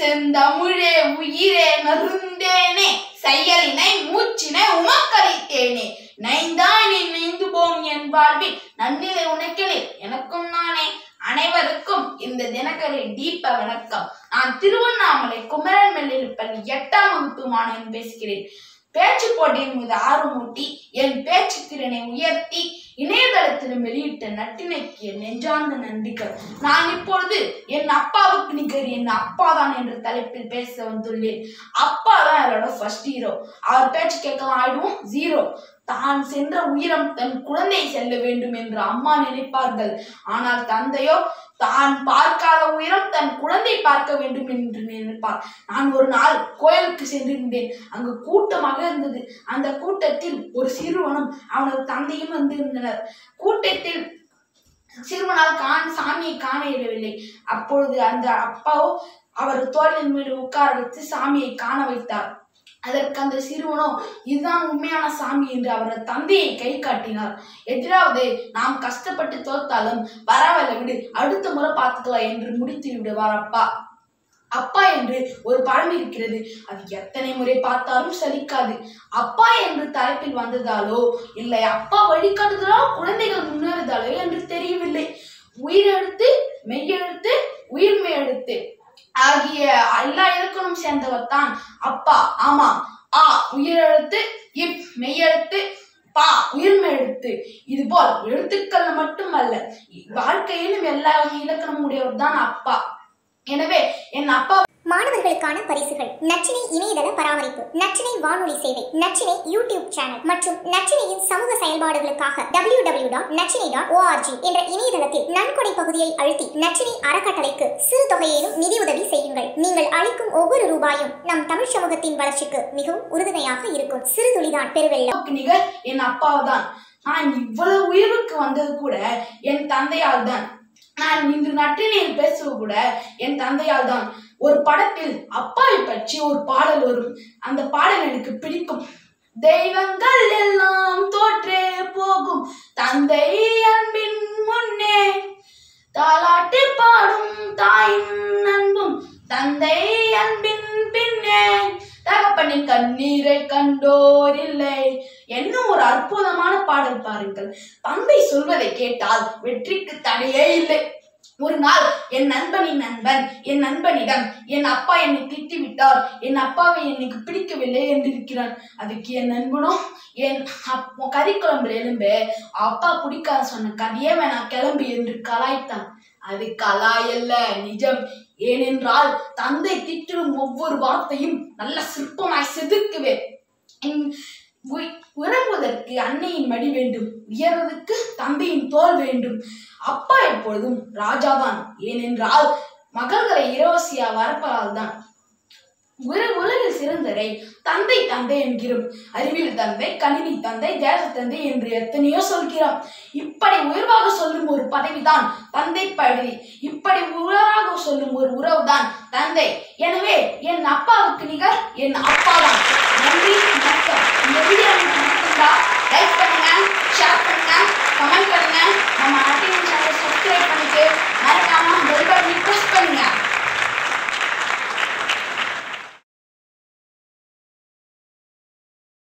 செந்தமிழே உயிரே நருந்தேனே செயலினை மூச்சினை உமக்களித்தேனே நைந்தானே நைந்து போம் என் வாழ்வில் நன்னிலை உனக்கிலே எனக்கும் நானே அனைவருக்கும் இந்த தினக்கரை தீப வணக்கம் நான் திருவண்ணாமலை குமரன் மெல்லில் பள்ளி எட்டாம் வகுப்பு மாணவன் பேசுகிறேன் பேச்சு போட்டியின் மீது ஆர்வமூட்டி என் பேச்சு திறனை உயர்த்தி இணையதளத்திலும் வெளியிட்ட நட்டினைக்கு என் நெஞ்சார்ந்த நன்றிகள் நான் இப்பொழுது என் அப்பாவுக்கு நிகர் என் அப்பா தான் என்ற தலைப்பில் பேச வந்துள்ளேன் அப்பா தான் என்னோட ஃபர்ஸ்ட் ஹீரோ அவர் பேச்சு கேட்கலாம் ஆயிடுவோம் ஜீரோ தான் சென்ற உயரம் தன் குழந்தை செல்ல வேண்டும் என்று அம்மா நினைப்பார்கள் ஆனால் தந்தையோ தான் பார்க்காத உயரம் தன் குழந்தை பார்க்க வேண்டும் என்று நினைப்பார் நான் ஒரு நாள் கோயிலுக்கு சென்றிருந்தேன் அங்கு கூட்டமாக இருந்தது அந்த கூட்டத்தில் ஒரு சிறுவனும் அவனது தந்தையும் வந்திருந்தனர் கூட்டத்தில் சிறுவனால் காண சாமியை காண இயலவில்லை அப்பொழுது அந்த அப்பாவோ அவர் தோளின் மீது உட்கார வைத்து சாமியை காண வைத்தார் அதற்கு அந்த சிறுவனோ இதுதான் உண்மையான சாமி என்று அவரது தந்தையை கை காட்டினார் எதிராவது நாம் கஷ்டப்பட்டு தோத்தாலும் பரவாயில்ல விடு அடுத்த முறை பார்த்துக்கலாம் என்று முடித்து விடுவார் அப்பா அப்பா என்று ஒரு படம் இருக்கிறது அது எத்தனை முறை பார்த்தாலும் சலிக்காது அப்பா என்று தலைப்பில் வந்ததாலோ இல்லை அப்பா வழிகாட்டுதலோ குழந்தைகள் முன்னேறுதாலோ என்று தெரியவில்லை உயிரெழுத்து மெய்யெழுத்து உயிர்மை எழுத்து ஆகிய எல்லா இலக்கணம் சேர்ந்தவர் தான் அப்பா ஆமா ஆ உயிரெழுத்து இப் மெய்யெழுத்து பா உயிர்மை எழுத்து இது போல் எழுத்துக்கள் மட்டுமல்ல வாழ்க்கையிலும் எல்லா வகை இலக்கணம் உடையவர் தான் அப்பா எனவே என் அப்பா மாணவர்களுக்கான பரிசுகள் நச்சினை இணையதள பராமரிப்பு நச்சினை வானொலி சேவை நச்சினை யூடியூப் சேனல் மற்றும் நச்சினையின் சமூக செயல்பாடுகளுக்காக W W dot Nachinai dot ORG என்ற இணையதளத்தில் நன்கொடை பகுதியை அழுத்தி நச்சினை அறக்கட்டளைக்கு சிறு தொகையிலும் நிதியுதவி செய்யுங்கள் நீங்கள் அளிக்கும் ஒவ்வொரு ரூபாயும் நம் தமிழ் சமூகத்தின் வளர்ச்சிக்கு மிகவும் உறுதுணையாக இருக்கும் சிறு துளிதான் பெருவெள்ளம் அப்பாவுக்கு நிகர் என் அப்பாவை தான் நான் இவ்வளவு உயர்வுக்கு வந்தது கூட என் தந்தையால் தான் நான் இன்று நட்டினையில் பேசுவது கூட என் தந்தையால் தான் ஒரு படத்தில் அப்பாவை பற்றி ஒரு பாடல் வரும் அந்த பாடல் எனக்கு பிடிக்கும் தெய்வங்கள் எல்லாம் தோற்றே போகும் தந்தை அன்பின் முன்னே தாலாட்டு பாடும் தாயின் அன்பும் தந்தை அன்பின் பின்னே தகப்பனின் கண்ணீரை கண்டோர் இல்லை என்னும் ஒரு அற்புதமான பாடல் பாருங்கள் தந்தை சொல்வதை கேட்டால் வெற்றிக்கு தடையே இல்லை ஒரு நாள் என் நண்பனின் நண்பன் என் நண்பனிடம் என் அப்பா என்னை திட்டி விட்டார் என் அப்பாவை எனக்கு பிடிக்கவில்லை என்று இருக்கிறான் அதுக்கு என் நண்பனோ என் அப்போ கறிக்குழம்புல எலும்பு அப்பா பிடிக்காத சொன்ன கதையே வேணாம் கிளம்பு என்று கலாய்த்தான் அது கலாயல்ல நிஜம் ஏனென்றால் தந்தை திட்டிடும் ஒவ்வொரு வார்த்தையும் நல்ல சிற்பமாய் செதுக்குவேன் என் உய்- உறங்குவதற்கு அன்னையின் மடி வேண்டும் உயர்வதற்கு தந்தையின் தோல் வேண்டும் அப்பா எப்பொழுதும் ராஜாதான் ஏனென்றால் மகள்களை இளவரசியா வரப்பதால் தான் உல உலகில் சிறந்தரை தந்தை தந்தை என்கிறோம் அறிவியல் தந்தை கணினி தந்தை தேச தந்தை என்று எத்தனையோ சொல்கிறோம் இப்படி உயர்வாக சொல்லும் ஒரு பதவிதான் தந்தை பதவி இப்படி உயராக சொல்லும் ஒரு உறவுதான் தந்தை எனவே என் அப்பாவுக்கு நிகர் என் அப்பா தான் நன்றி வணக்கம் இந்த வீடியோ உங்களுக்கு பிடிச்சிருந்தா லைக் பண்ணுங்க ஷேர் பண்ணுங்க கமெண்ட் பண்ணுங்க நம்ம நாட்டின் சேனலை சப்ஸ்கிரைப் பண்ணிட்டு மறக்காம பெல் பட்டனை ப்ரெஸ் பண்ணுங்க